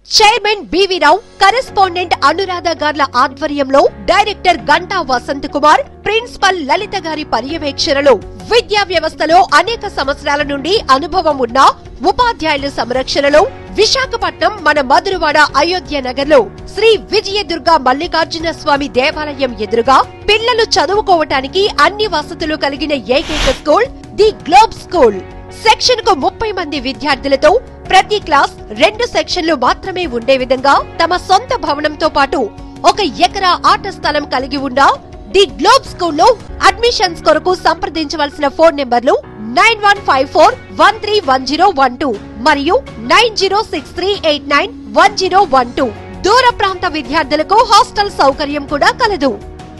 chairman B V Rao correspondent Anuradha గార్ల ఆధ్వర్యంలో director Ganta Vasanth Kumar principal Lalitha గారి పర్యవేక్షణలో విద్యా వ్యవస్థలో అనేక సంవత్సరాల నుండి అనుభవం ఉన్న ఉపాధ్యాయుల సంరక్షణలో విశాఖపట్నం మన మధురవాడ అయోధ్య నగర్లో శ్రీ విజయదుర్గ మల్లికార్జున స్వామి దేవాలయం ఎదురుగా పిల్లలు చదువుకోవటానికి అన్ని వసతులు కలిగిన ఏకైక school the globe school section కు ముప్పై మంది విద్యార్థులతో ప్రతి క్లాస్ రెండు సెక్షన్లు మాత్రమే ఉండే విధంగా తమ సొంత భవనంతో పాటు ఒక ఎకరా ఆట స్థలం కలిగి ఉన్న ది గ్లోబ్ స్కూల్లో అడ్మిషన్స్ కొరకు సంప్రదించవలసిన ఫోన్ నెంబర్లు nine one five four one three one zero one two మరియు nine zero six three eight nine one zero one two దూర ప్రాంత విద్యార్థులకు హాస్టల్ సౌకర్యం కూడా కలదు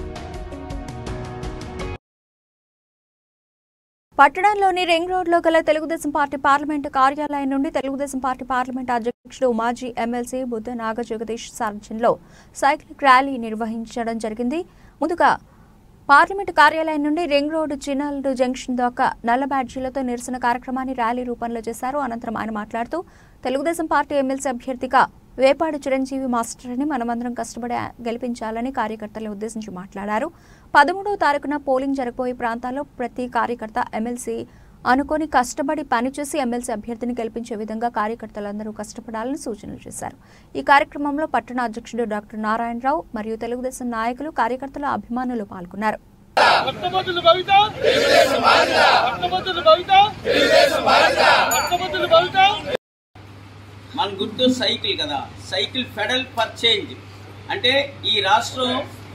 పట్టణంలోని రింగ్ రోడ్లో గల తెలుగుదేశం పార్టీ పార్లమెంటు కార్యాలయం నుండి తెలుగుదేశం పార్టీ పార్లమెంటు అధ్యక్షుడు మాజీ ఎమ్మెల్సీ బుద్ధ నాగ జగదీష్ సారథ్యంలో సైక్లిక్ ర్యాలీ నిర్వహించడం జరిగింది ముందుగా పార్లమెంటు కార్యాలయం నుండి రింగ్ రోడ్డు చిన్నల్డు జంక్షన్ దాకా నల్ల బ్యాడ్జీలతో నిరసన కార్యక్రమాన్ని ర్యాలీ రూపంలో చేశారు అనంతరం ఆయన మాట్లాడుతూ తెలుగుదేశం పార్టీ ఎమ్మెల్సీ అభ్యర్థిగా వేపాడు చిరంజీవి మాస్టర్ని మనమందరం కష్టపడి గెలిపించాలని కార్యకర్తలను ఉద్దేశించి మాట్లాడారు పదమూడవ తారీఖున పోలింగ్ జరగబోయే ప్రాంతాల్లో ప్రతి కార్యకర్త ఎమ్మెల్సీ అనుకొని కష్టపడి పనిచేసి ఎమ్మెల్సీ అభ్యర్థిని గెలిపించే విధంగా కార్యకర్తలందరూ కష్టపడాలని సూచనలు చేశారు ఈ కార్యక్రమంలో పట్టణ అధ్యక్షుడు డాక్టర్ నారాయణరావు మరియు తెలుగుదేశం నాయకులు కార్యకర్తల అభిమానులు పాల్గొన్నారు పట్టభద్రుల భవిత పట్టభద్రుల భవిత పట్టభద్రుల భవిత మన గుర్తు సైకిల్ కదా సైకిల్ ఫెడల్ ఫర్ చేంజ్ అంటే ఈ రాష్ట్రం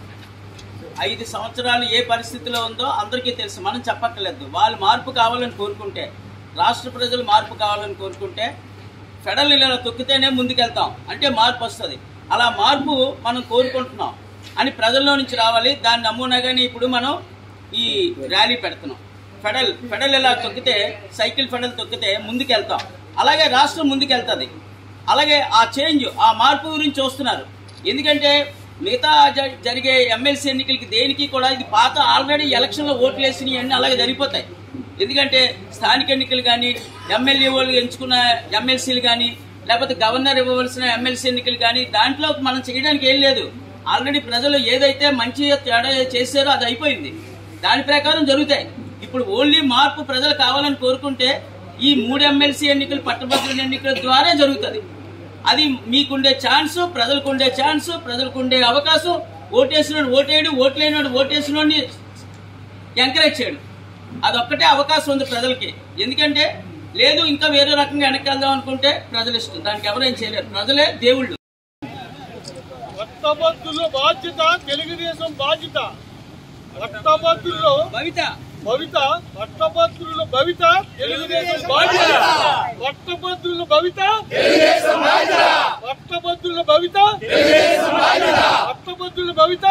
ఐదు సంవత్సరాలు ఏ పరిస్థితిలో ఉందో అందరికీ తెలుసు మనం చెప్పక్కర్లేదు వాళ్ళు మార్పు కావాలని కోరుకుంటే రాష్ట్ర ప్రజలు మార్పు కావాలని కోరుకుంటే ఫెడల్ ఇలా తొక్కితేనే ముందుకెళ్తాం అంటే మార్పు వస్తుంది అలా మార్పు మనం కోరుకుంటున్నాం అని ప్రజల్లో నుంచి రావాలి దాని నమూనాగానే ఇప్పుడు మనం ఈ ర్యాలీ పెడుతున్నాం ఫెడల్ ఫెడల్ ఇలా తొక్కితే సైకిల్ ఫెడల్ తొక్కితే ముందుకెళ్తాం అలాగే రాష్ట్రం ముందుకెళ్తుంది అలాగే ఆ చేంజ్ ఆ మార్పు గురించి చూస్తున్నారు ఎందుకంటే మిగతా జ- జరిగే ఎమ్మెల్సీ ఎన్నికలకి దేనికి కూడా ఇది పాత ఆల్రెడీ ఎలక్షన్లో ఓట్లు వేసినవి అన్నీ అలాగే జరిగిపోతాయి ఎందుకంటే స్థానిక ఎన్నికలు కానీ ఎమ్మెల్యే వాళ్ళు ఎంచుకున్న ఎమ్మెల్సీలు కానీ లేకపోతే గవర్నర్ ఇవ్వవలసిన ఎమ్మెల్సీ ఎన్నికలు కానీ దాంట్లో మనం చేయడానికి ఏం లేదు ఆల్రెడీ ప్రజలు ఏదైతే మంచి తేడా చేశారో అది అయిపోయింది దాని ప్రకారం జరుగుతాయి ఇప్పుడు ఓన్లీ మార్పు ప్రజలు కావాలని కోరుకుంటే ఈ మూడు ఎమ్మెల్సీ ఎన్నికలు పట్టభద్రుల ఎన్నికల ద్వారా జరుగుతుంది అది మీకుండే ఛాన్స్ ప్రజలకు ఉండే ఛాన్స్ ప్రజలకు ఉండే అవకాశం ఓటేసినోడు ఓటేయడు ఓట్లేనివాడు ఓటేసినోడిని ఎంకరేజ్ చేయడు అదొక్కటే అవకాశం ఉంది ప్రజలకి ఎందుకంటే లేదు ఇంకా వేరే రకంగా వెనక్కి వెళ్దాం అనుకుంటే ప్రజలు ఇష్టం దానికి ఎవరేం చేయలేరు ప్రజలే దేవుళ్ళు పట్టభద్రుల బాధ్యత తెలుగుదేశం బాధ్యత పట్టభద్రులు భవిత భవిత పట్టభద్రుల భవిత తెలుగుదేశం బాధ్యత పట్టభద్రుల భవిత పట్టభద్రుల భవిత పట్టభద్రుల భవిత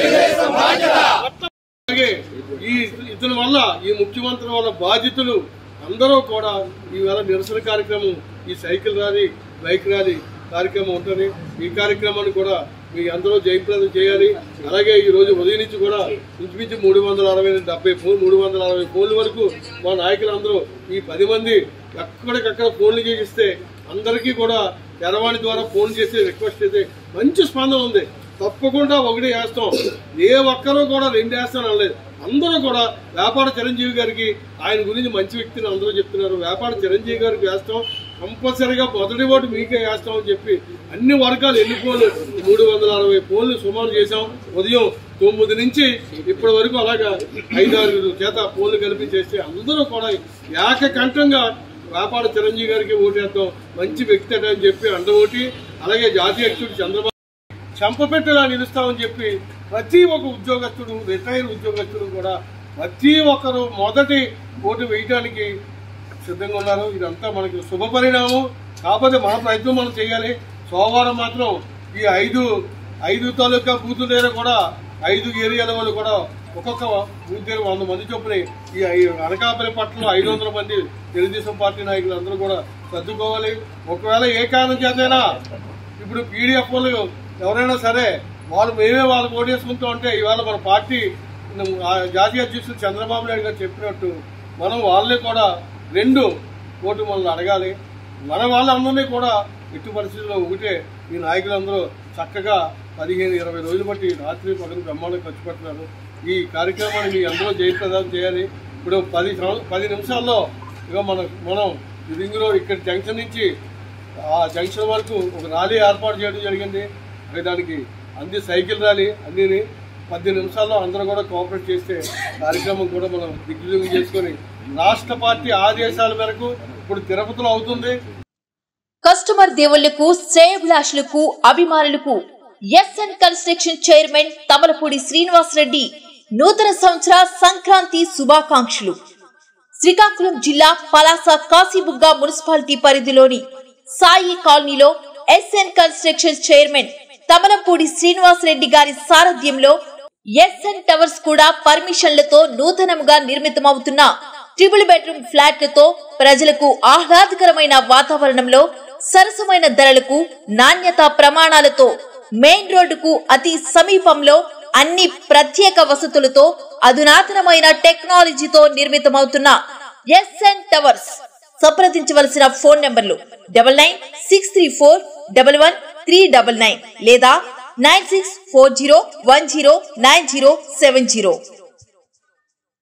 పట్ట- అలాగే ఈ ఇతని వల్ల ఈ ముఖ్యమంత్రి వల్ల బాధితులు అందరూ కూడా ఈవేళ నిరసన కార్యక్రమం ఈ సైకిల్ ర్యాలీ బైక్ ర్యాలీ కార్యక్రమం ఉంటుంది ఈ కార్యక్రమాన్ని కూడా మీ అందరూ జయప్రదం చేయాలి అలాగే ఈ రోజు ఉదయం నుంచి కూడా ఇంచుమించు మూడు వందల అరవై డెబ్బై ఫోన్ మూడు వందల అరవై ఫోన్ల వరకు మా నాయకులందరూ ఈ పది మంది ఎక్కడికక్కడ ఫోన్లు చేయిస్తే అందరికీ కూడా తెరవాణి ద్వారా ఫోన్ చేసి రిక్వెస్ట్ చేసి మంచి స్పందన ఉంది తప్పకుండా ఒకటి వేస్తాం ఏ ఒక్కరూ కూడా రెండు వేస్తాను అనలేదు అందరూ కూడా వ్యాపార చిరంజీవి గారికి ఆయన గురించి మంచి వ్యక్తిని అందరూ చెప్తున్నారు వ్యాపార చిరంజీవి గారికి వేస్తాం కంపల్సరిగా మొదటి ఓటు మీకే వేస్తాం అని చెప్పి అన్ని వర్గాలు ఎన్ని ఫోన్లు మూడు వందల అరవై ఫోన్లు సుమారు చేశాం ఉదయం తొమ్మిది నుంచి ఇప్పటి వరకు అలాగా ఐదారు చేత ఫోన్లు కలిపి చేస్తే అందరూ కూడా ఏకకంఠంగా వ్యాపార చిరంజీవి గారికి ఓటేద్దాం మంచి వ్యక్తి అట అని చెప్పి అండ ఓటి అలాగే జాతీయ అధ్యక్షుడు చంద్రబాబు చంపపెట్టేలా నిలుస్తామని చెప్పి ప్రతి ఒక్క ఉద్యోగస్తుడు రిటైర్ ఉద్యోగస్తుడు కూడా ప్రతి ఒక్కరు మొదటి ఓటు వేయడానికి సిద్ధంగా ఉన్నారు ఇదంతా మనకి శుభ పరిణామం కాకపోతే మన ప్రయత్నం మనం చేయాలి సోమవారం మాత్రం ఈ ఐదు ఐదు తాలూకా బూతుల దగ్గర కూడా ఐదు ఏరియాల వాళ్ళు కూడా ఒక్కొక్క బూత్ దగ్గర వంద మంది చొప్పున ఈ ఐ- అనకాపల్లి పట్టణంలో ఐదు వందల మంది తెలుగుదేశం పార్టీ నాయకులు అందరూ కూడా సర్దుకోవాలి ఒకవేళ ఏ కారణం చేతైనా ఇప్పుడు పీడిఎఫ్ వాళ్ళు ఎవరైనా సరే వాళ్ళు మేమే వాళ్ళకి ఓటేసుకుంటూ ఉంటే ఇవాళ మన పార్టీ ఆ జాతీయ అధ్యక్షుడు చంద్రబాబు నాయుడు గారు చెప్పినట్టు మనం వాళ్ళని కూడా రెండు ఓటు మనల్ని అడగాలి మన వాళ్ళందరినీ కూడా ఎట్టి పరిస్థితుల్లో ఒకటే ఈ నాయకులందరూ చక్కగా పదిహేను ఇరవై రోజులు బట్టి రాత్రి పగలు బ్రహ్మాండం ఖర్చు పెడుతున్నారు ఈ కార్యక్రమాన్ని మీ అందరూ జయప్రదం చేయాలి ఇప్పుడు పది సంవ- పది నిమిషాల్లో ఇక మనం మనం ఈ రింగ్ రోడ్ ఇక్కడ జంక్షన్ నుంచి ఆ జంక్షన్ వరకు ఒక ర్యాలీ ఏర్పాటు చేయడం జరిగింది మరి దానికి అన్ని సైకిల్ ర్యాలీ అన్ని పద్దెనిమిది నిమిషాల్లో అందరూ కూడా కోఆపరేట్ చేస్తే కార్యక్రమం కూడా మనం దిగ్విజయం చేసుకొని రాష్ట్ర పార్టీ ఆదేశాల మేరకు ఇప్పుడు తిరుపతిలో అవుతుంది కస్టమర్ దేవుళ్లకు శ్రేయభిలాషులకు అభిమానులకు S N construction chairman Tamalapudi Srinivas Reddy నూతన సంవత్సర సంక్రాంతి శుభాకాంక్షలు శ్రీకాకుళం జిల్లా పలాస కాశీబుగ్గ మున్సిపాలిటీ పరిధిలోని సాయి కాలనీలో S N construction chairman Tamalapudi Srinivas Reddy గారి సారథ్యంలో ఎస్ఎన్ టవర్స్ కూడా పర్మిషన్లతో నూతనంగా నిర్మితమవుతున్న ట్రిపుల్ బెడ్రూమ్ ఫ్లాట్లతో ప్రజలకు ఆహ్లాదకరమైన వాతావరణంలో సరసమైన ధరలకు నాణ్యత ప్రమాణాలతో మెయిన్ రోడ్డుకు అతి సమీపంలో అన్ని ప్రత్యేక వసతులతో అధునాతనమైన టెక్నాలజీతో నిర్మితమవుతున్న ఎస్ఎన్ టవర్స్ సంప్రదించవలసిన ఫోన్ నంబర్లు double nine six three four double one three double nine లేదా nine six four zero one zero nine zero seven zero